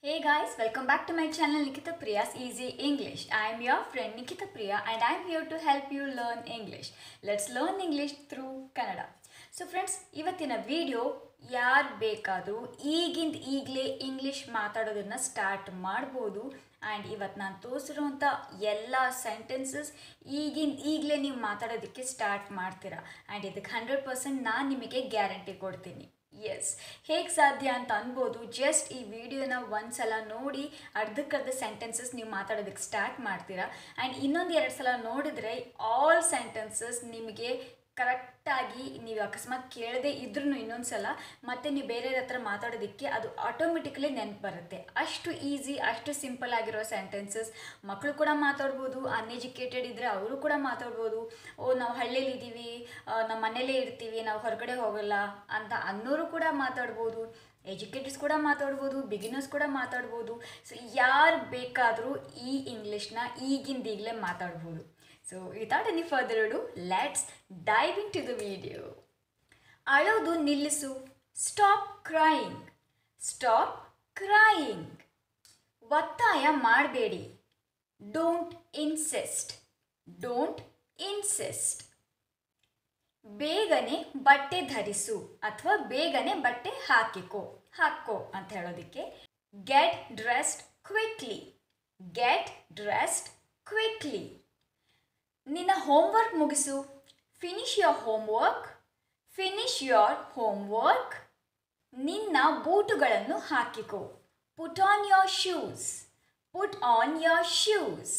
Hey guys, welcome back to my channel Nikita Priya's Easy English. I am your friend Nikita Priya and I am here to help you learn English. Let's learn English through Kannada. So friends ಇವತ್ತಿನ video ಯಾರು ಬೇಕಾದರೂ ಈಗಿಂದ ಈಗಲೇ English ಮಾತಾಡೋದನ್ನು start ಮಾಡ್ಬೋದು and ಇವತ್ತು ನಾನು ತೋರಿಸಿರುವಂಥ ಎಲ್ಲ ಸೆಂಟೆನ್ಸಸ್ ಈಗಿಂದ ಈಗಲೇ ನೀವು ಮಾತಾಡೋದಕ್ಕೆ ಸ್ಟಾರ್ಟ್ ಮಾಡ್ತೀರಾ ಆ್ಯಂಡ್ ಇದಕ್ಕೆ ಹಂಡ್ರೆಡ್ ಪರ್ಸೆಂಟ್ ನಾನು ನಿಮಗೆ ಗ್ಯಾರಂಟಿ ಕೊಡ್ತೀನಿ ಎಸ್ ಹೇಗೆ ಸಾಧ್ಯ ಅಂತ ಅನ್ಬೋದು ಜಸ್ಟ್ ಈ ವಿಡಿಯೋನ ಒಂದ್ಸಲ ನೋಡಿ ಅರ್ಧಕ್ಕರ್ಧ ಸೆಂಟೆನ್ಸಸ್ ನೀವು ಮಾತಾಡೋದಕ್ಕೆ ಸ್ಟಾರ್ಟ್ ಮಾಡ್ತೀರಾ ಆ್ಯಂಡ್ ಇನ್ನೊಂದು ಎರಡು ಸಲ ನೋಡಿದ್ರೆ ಆಲ್ ಸೆಂಟೆನ್ಸಸ್ ನಿಮಗೆ ಕರೆಕ್ಟಾಗಿ ನೀವು ಅಕಸ್ಮಾತ್ ಕೇಳದೆ ಇದ್ರೂ ಇನ್ನೊಂದು ಸಲ ಮತ್ತೆ ನೀವು ಬೇರೆಯವ್ರ ಹತ್ರ ಮಾತಾಡೋದಕ್ಕೆ ಅದು ಆಟೋಮೆಟಿಕಲಿ ನೆನಪು ಬರುತ್ತೆ ಅಷ್ಟು ಈಸಿ ಅಷ್ಟು ಸಿಂಪಲ್ ಆಗಿರೋ ಸೆಂಟೆನ್ಸಸ್ ಮಕ್ಕಳು ಕೂಡ ಮಾತಾಡ್ಬೋದು ಅನ್ಎಜುಕೇಟೆಡ್ ಇದ್ದರೆ ಅವರು ಕೂಡ ಮಾತಾಡ್ಬೋದು ಓ ನಾವು ಹಳ್ಳಿಯಲ್ಲಿ ಇದ್ದೀವಿ ನಮ್ಮ ಮನೇಲೇ ಇರ್ತೀವಿ ನಾವು ಹೊರಗಡೆ ಹೋಗಲ್ಲ ಅಂತ ಅನ್ನೋರು ಕೂಡ ಮಾತಾಡ್ಬೋದು ಎಜುಕೇಟರ್ಸ್ ಕೂಡ ಮಾತಾಡ್ಬೋದು ಬಿಗಿನರ್ಸ್ ಕೂಡ ಮಾತಾಡ್ಬೋದು ಸೊ ಯಾರು ಬೇಕಾದರೂ ಈ ಇಂಗ್ಲೀಷ್ನ ಈಗಿಂದ ಈಗಲೇ ಮಾತಾಡ್ಬೋದು so without any further do let's dive into the video ಅಳೋದು ನಿಲ್ಲಿಸು ಸ್ಟಾಪ್ ಕ್ರೈಯಿಂಗ್ ಸ್ಟಾಪ್ ಕ್ರೈಯಿಂಗ್ ಒತ್ತಾಯ ಮಾಡಬೇಡಿ ಡೋಂಟ್ ಇನ್ಸಿಸ್ಟ್ ಡೋಂಟ್ ಇನ್ಸಿಸ್ಟ್ ಬೇಗನೆ ಬಟ್ಟೆ ಧರಿಸು ಅಥವಾ ಬೇಗನೆ ಬಟ್ಟೆ ಹಾಕಿಕೋ ಹಾಕೋ ಅಂತ ಹೇಳೋದಕ್ಕೆ get dressed quickly get dressed quickly ನಿನ್ನ ಹೋಮ್ವರ್ಕ್ ಮುಗಿಸು finish your homework finish your homework ನಿನ್ನ ಬೂಟುಗಳನ್ನು ಹಾಕಿಕೋ put on your shoes put on your shoes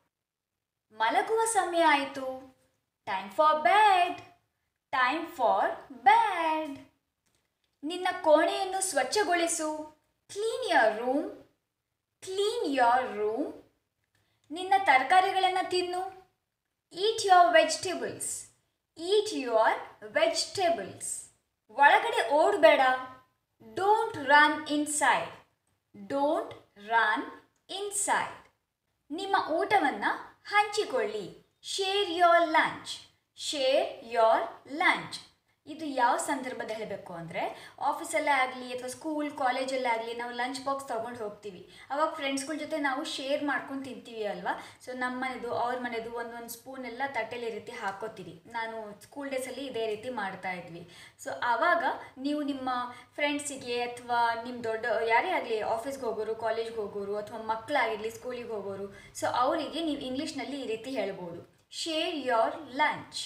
ಮಲಗುವ ಸಮಯ ಆಯಿತು time for bed time for bed ನಿನ್ನ ಕೋಣೆಯನ್ನು ಸ್ವಚ್ಛಗೊಳಿಸು clean your room clean your room ನಿನ್ನ ತರಕಾರಿಗಳನ್ನು ತಿನ್ನು eat your vegetables eat your vegetables ಒಳಗಡೆ ಓಡಬೇಡ don't run inside don't run inside ನಿಮ್ಮ ಊಟವನ್ನು ಹಂಚಿಕೊಳ್ಳಿ share your lunch share your lunch ಇದು ಯಾವ ಸಂದರ್ಭದಲ್ಲಿ ಹೇಳಬೇಕು ಅಂದರೆ ಆಫೀಸಲ್ಲೇ ಆಗಲಿ ಅಥವಾ ಸ್ಕೂಲ್ ಕಾಲೇಜಲ್ಲೇ ಆಗಲಿ ನಾವು ಲಂಚ್ ಬಾಕ್ಸ್ ತೊಗೊಂಡು ಹೋಗ್ತೀವಿ ಅವಾಗ ಫ್ರೆಂಡ್ಸ್ಗಳ ಜೊತೆ ನಾವು ಶೇರ್ ಮಾಡ್ಕೊಂಡು ತಿಂತೀವಿ ಅಲ್ವಾ ಸೊ ನಮ್ಮ ಮನೆದು ಅವ್ರ ಮನೆದು ಒಂದೊಂದು ಸ್ಪೂನ್ ಎಲ್ಲ ತಟ್ಟೆಲಿ ಈ ರೀತಿ ಹಾಕೋತೀವಿ ನಾನು ಸ್ಕೂಲ್ ಡೇಸಲ್ಲಿ ಇದೇ ರೀತಿ ಮಾಡ್ತಾ ಇದ್ವಿ ಸೊ ಆವಾಗ ನೀವು ನಿಮ್ಮ ಫ್ರೆಂಡ್ಸಿಗೆ ಅಥವಾ ನಿಮ್ಮ ದೊಡ್ಡ ಯಾರೇ ಆಗಲಿ ಆಫೀಸ್ಗೆ ಹೋಗೋರು ಕಾಲೇಜ್ಗೆ ಹೋಗೋರು ಅಥವಾ ಮಕ್ಕಳಾಗಿರಲಿ ಸ್ಕೂಲಿಗೆ ಹೋಗೋರು ಸೊ ಅವರಿಗೆ ನೀವು ಇಂಗ್ಲೀಷ್ನಲ್ಲಿ ಈ ರೀತಿ ಹೇಳ್ಬೋದು ಶೇರ್ ಯೋರ್ ಲಂಚ್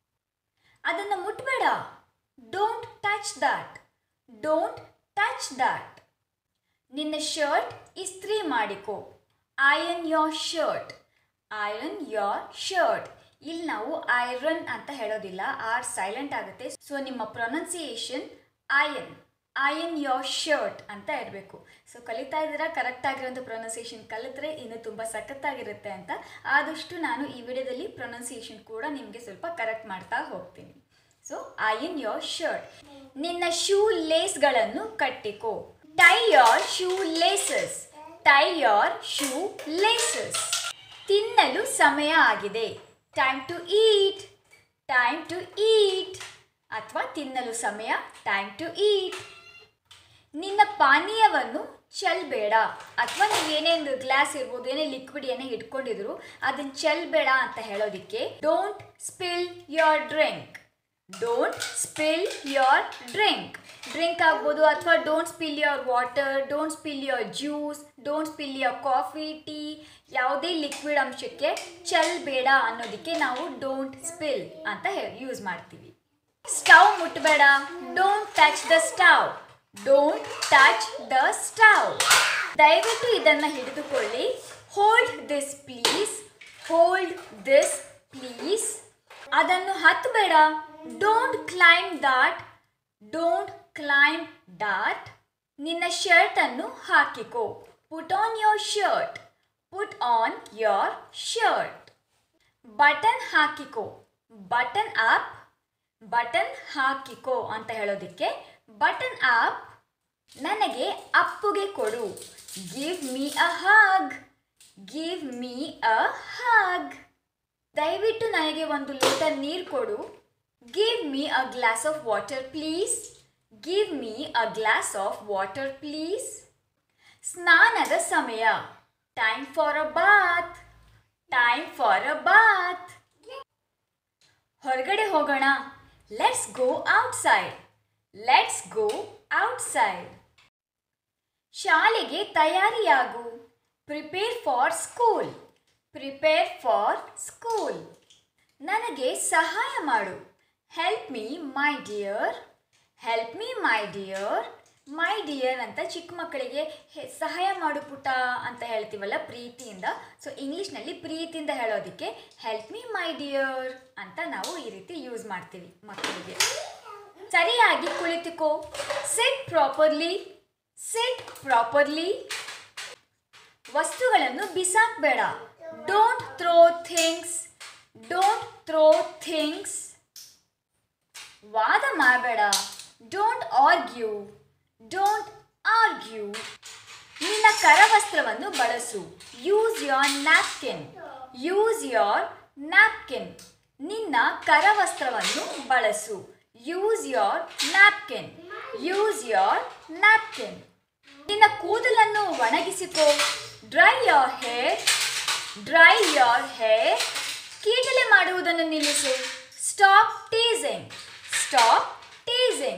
ಅದನ್ನು ಮುಟ್ಬೇಡ don't touch that don't touch that ನಿನ್ನ ಶರ್ಟ್ ಇಸ್ತ್ರಿ ಮಾಡಿಕೋ iron your shirt iron your shirt ಇಲ್ಲಿ ನಾವು ಐರನ್ ಅಂತ ಹೇಳೋದಿಲ್ಲ ಆರ್ ಸೈಲೆಂಟ್ ಆಗುತ್ತೆ ಸೊ ನಿಮ್ಮ pronunciation iron iron your shirt ಅಂತ ಇರಬೇಕು ಸೊ ಕಲಿತಾ ಇದ್ದೀರಾ ಕರೆಕ್ಟ್ ಆಗಿರೋಂಥ ಪ್ರೊನೌನ್ಸಿಯೇಷನ್ ಕಲಿತ್ರೆ ಇನ್ನೂ ತುಂಬ ಸಖತ್ತಾಗಿರುತ್ತೆ ಅಂತ ಆದಷ್ಟು ನಾನು ಈ ವಿಡಿಯೋದಲ್ಲಿ ಪ್ರೊನೌನ್ಸಿಯೇಷನ್ ಕೂಡ ನಿಮಗೆ ಸ್ವಲ್ಪ ಕರೆಕ್ಟ್ ಮಾಡ್ತಾ ಹೋಗ್ತೀನಿ ಸೊ ಐಯನ್ ಯೋರ್ ಶರ್ಟ್ ನಿನ್ನ ಶೂ ಲೇಸ್ಗಳನ್ನು ಕಟ್ಟಿಕೋ tie your shoe laces tie your shoe laces ತಿನ್ನಲು ಸಮಯ ಆಗಿದೆ time to eat time to eat ಅಥವಾ ತಿನ್ನಲು ಸಮಯ ಟೈಮ್ ಟು ಈಟ್ ನಿನ್ನ ಪಾನೀಯವನ್ನು ಚೆಲ್ಬೇಡ ಅಥವಾ ನೀವು ಏನೇನು ಗ್ಲಾಸ್ ಇರ್ಬೋದು ಏನೇ ಲಿಕ್ವಿಡ್ ಏನೇ ಇಟ್ಕೊಂಡಿದ್ರು ಅದನ್ನ ಚೆಲ್ಬೇಡ ಅಂತ ಹೇಳೋದಕ್ಕೆ don't spill your drink don't spill your drink drink ಆಗ್ಬೋದು ಅಥವಾ don't spill your water don't spill your juice don't spill your coffee tea ಯಾವುದೇ ಲಿಕ್ವಿಡ್ ಅಂಶಕ್ಕೆ ಚೆಲ್ಬೇಡ ಅನ್ನೋದಕ್ಕೆ ನಾವು ಡೋಂಟ್ ಸ್ಪಿಲ್ ಅಂತ ಯೂಸ್ ಮಾಡ್ತೀವಿ ಸ್ಟವ್ ಮುಟ್ಟಬೇಡ don't touch the stove don't touch the stove ದಯವಿಟ್ಟು ಇದನ್ನು ಹಿಡಿದುಕೊಳ್ಳಿ hold this please hold this please ಅದನ್ನು ಹತ್ತಬೇಡ don't climb that don't climb that ನಿನ್ನ ಶರ್ಟನ್ನು ಹಾಕಿಕೋ put on your shirt put on your shirt button ಹಾಕಿಕೋ ಬಟನ್ ಅಪ್ ಬಟನ್ ಹಾಕಿಕೋ ಅಂತ ಹೇಳೋದಕ್ಕೆ ಬಟನ್ ಅಪ್ ನನಗೆ ಅಪ್ಪುಗೆ ಕೊಡು ಗಿವ್ ಮೀ ಅ ಹಾಗ್ ಗಿವ್ ಮೀ ಅ ಹಾಗ್ ದಯವಿಟ್ಟು ನನಗೆ ಒಂದು ಲೋಟ ನೀರು ಕೊಡು give me a glass of water please give me a glass of water please ಸ್ನಾನದ ಸಮಯ time for a bath time for a bath ಹೊರಗಡೆ ಹೋಗೋಣ let's go outside let's go outside ಶಾಲೆಗೆ ತಯಾರಿಯಾಗು prepare for school prepare for school ನನಗೆ ಸಹಾಯ ಮಾಡು help me my dear help me my dear my dear ಅಂತ ಚಿಕ್ಕ ಮಕ್ಕಳಿಗೆ ಹೆ- ಸಹಾಯ ಮಾಡು ಪುಟ ಅಂತ ಹೇಳ್ತೀವಲ್ಲ ಪ್ರೀತಿಯಿಂದ ಸೊ ಇಂಗ್ಲೀಷ್ನಲ್ಲಿ ಪ್ರೀತಿಯಿಂದ ಹೇಳೋದಕ್ಕೆ ಹೆಲ್ಪ್ ಮೀ ಮೈ ಡಿಯರ್ ಅಂತ ನಾವು ಈ ರೀತಿ ಯೂಸ್ ಮಾಡ್ತೀವಿ ಮಕ್ಕಳಿಗೆ ಸರಿಯಾಗಿ ಕುಳಿತುಕೋ ಸಿಟ್ ಪ್ರಾಪರ್ಲಿ ಸಿಟ್ ಪ್ರಾಪರ್ಲಿ ವಸ್ತುಗಳನ್ನು ಬಿಸಾಕ್ಬೇಡ don't throw things don't throw things ವಾದ ಮಾಡಬೇಡ ಡೋಂಟ್ ಆರ್ಗ್ಯೂ ಡೋಂಟ್ ಆರ್ಗ್ಯೂ ನಿನ್ನ ಕರವಸ್ತ್ರವನ್ನು ಬಳಸು use your napkin use your napkin ನಿನ್ನ ಕರವಸ್ತ್ರವನ್ನು ಬಳಸು use your napkin use your napkin ನಿನ್ನ ಕೂದಲನ್ನು ಒಣಗಿಸಿಕೋ dry your hair dry your hair ಕೀಟಲೆ ಮಾಡುವುದನ್ನು ನಿಲ್ಲಿಸು stop teasing stop teasing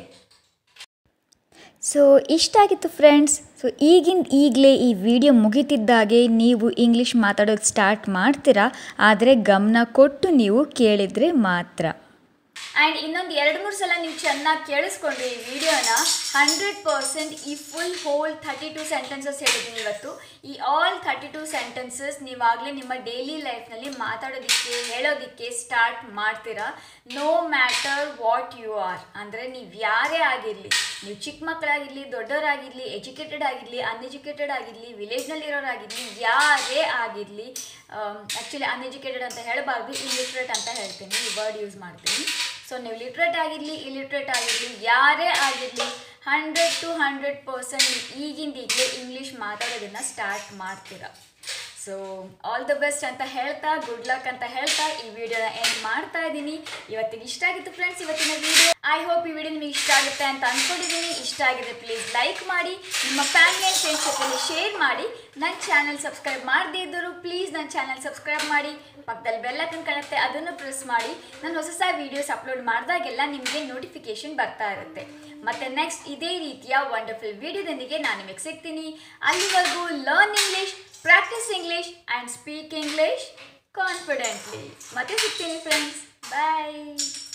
so ಇಷ್ಟಾಗಿತ್ತು ಫ್ರೆಂಡ್ಸ್ ಸೊ ಈಗಿನ ಈಗಲೇ ಈ ವಿಡಿಯೋ ಮುಗಿತಿದ್ದಾಗೆ ನೀವು ಇಂಗ್ಲೀಷ್ ಮಾತಾಡೋದು ಸ್ಟಾರ್ಟ್ ಮಾಡ್ತೀರಾ ಆದರೆ ಗಮನ ಕೊಟ್ಟು ನೀವು ಕೇಳಿದರೆ ಮಾತ್ರ ಆ್ಯಂಡ್ ಇನ್ನೊಂದು ಎರಡು ಮೂರು ಸಲ ನೀವು ಚೆನ್ನಾಗಿ ಕೇಳಿಸ್ಕೊಂಡ್ರೆ ಈ ವಿಡಿಯೋನ ಹಂಡ್ರೆಡ್ ಪರ್ಸೆಂಟ್ ಈ full whole thirty two sentences ಹೇಳಿದ್ದೀನಿ ಇವತ್ತು ಈ ಆಲ್ ಥರ್ಟಿ ಟು ಸೆಂಟೆನ್ಸಸ್ ನೀವಾಗಲೇ ನಿಮ್ಮ ಡೈಲಿ ಲೈಫ್ನಲ್ಲಿ ಮಾತಾಡೋದಕ್ಕೆ ಹೇಳೋದಕ್ಕೆ ಸ್ಟಾರ್ಟ್ ಮಾಡ್ತೀರಾ no matter what you are ಅಂದರೆ ನೀವು ಯಾರೇ ಆಗಿರಲಿ ನೀವು ಚಿಕ್ಕ ಮಕ್ಕಳಾಗಿರಲಿ ದೊಡ್ಡವರಾಗಿರಲಿ ಎಜುಕೇಟೆಡ್ ಆಗಿರಲಿ ಅನ್ಎಜುಕೇಟೆಡ್ ಆಗಿರಲಿ ವಿಲೇಜ್ನಲ್ಲಿರೋರಾಗಿರಲಿ ಯಾರೇ ಆಗಿರಲಿ ಆ್ಯಕ್ಚುಲಿ ಅನ್ಎಜುಕೇಟೆಡ್ ಅಂತ ಹೇಳಬಾರ್ದು ಇಲಿಟ್ರೇಟ್ ಅಂತ ಹೇಳ್ತೀನಿ ಈ ವರ್ಡ್ ಯೂಸ್ ಮಾಡ್ತೀನಿ ಸೊ ನೀವು ಲಿಟ್ರೇಟ್ ಆಗಿರಲಿ ಇಲಿಟ್ರೇಟ್ ಆಗಿರಲಿ ಯಾರೇ ಆಗಿರಲಿ ಹಂಡ್ರೆಡ್ ಟು ಹಂಡ್ರೆಡ್ ಪರ್ಸೆಂಟ್ ಈಗಿಂದ ಈಗಲೇ ಇಂಗ್ಲೀಷ್ ಮಾತಾಡೋದನ್ನು ಸ್ಟಾರ್ಟ್ ಮಾಡ್ತೀರಾ ಸೊ ಆಲ್ ದ ಬೆಸ್ಟ್ ಅಂತ ಹೇಳ್ತಾ ಗುಡ್ ಲಕ್ ಅಂತ ಹೇಳ್ತಾ ಈ ವಿಡಿಯೋನ ಎಂಡ್ ಮಾಡ್ತಾ ಇದ್ದೀನಿ ಇವತ್ತಿಗೆ ಇಷ್ಟ ಆಗಿತ್ತು ಫ್ರೆಂಡ್ಸ್ ಇವತ್ತಿನ ವಿಡಿಯೋ ಐ ಹೋಪ್ ಈ ವಿಡಿಯೋ ನಿಮಗೆ ಇಷ್ಟ ಆಗುತ್ತೆ ಅಂತ ಅಂದ್ಕೊಂಡಿದ್ದೀನಿ ಇಷ್ಟ ಆಗಿದೆ ಪ್ಲೀಸ್ ಲೈಕ್ ಮಾಡಿ ನಿಮ್ಮ ಫ್ಯಾಮಿಲಿ ಆ್ಯಂಡ್ ಫ್ರೆಂಡ್ಸ್ ಜೊತೆಲಿ ಶೇರ್ ಮಾಡಿ ನನ್ನ ಚಾನಲ್ ಸಬ್ಸ್ಕ್ರೈಬ್ ಮಾಡದೇ ಇದ್ದರು ಪ್ಲೀಸ್ ನನ್ನ ಚಾನಲ್ ಸಬ್ಸ್ಕ್ರೈಬ್ ಮಾಡಿ ಪಕ್ಕದಲ್ಲಿ ಬೆಲ್ಲಕ್ಕನ್ ಕಾಣುತ್ತೆ ಅದನ್ನು ಪ್ರೆಸ್ ಮಾಡಿ ನಾನು ಹೊಸ ಹೊಸ ವೀಡಿಯೋಸ್ ಅಪ್ಲೋಡ್ ಮಾಡಿದಾಗೆಲ್ಲ ನಿಮಗೆ ನೋಟಿಫಿಕೇಶನ್ ಬರ್ತಾ ಇರುತ್ತೆ ಮತ್ತೆ ನೆಕ್ಸ್ಟ್ ಇದೇ ರೀತಿಯ ವಂಡರ್ಫುಲ್ ವಿಡಿಯೋದೊಂದಿಗೆ ನಾನು ನಿಮಗೆ ಸಿಗ್ತೀನಿ ಅಲ್ಲಿವರೆಗೂ learn English practice English and speak English confidently ಮತ್ತೆ ಸಿಗ್ತೀನಿ ಫ್ರೆಂಡ್ಸ್ ಬಾಯ್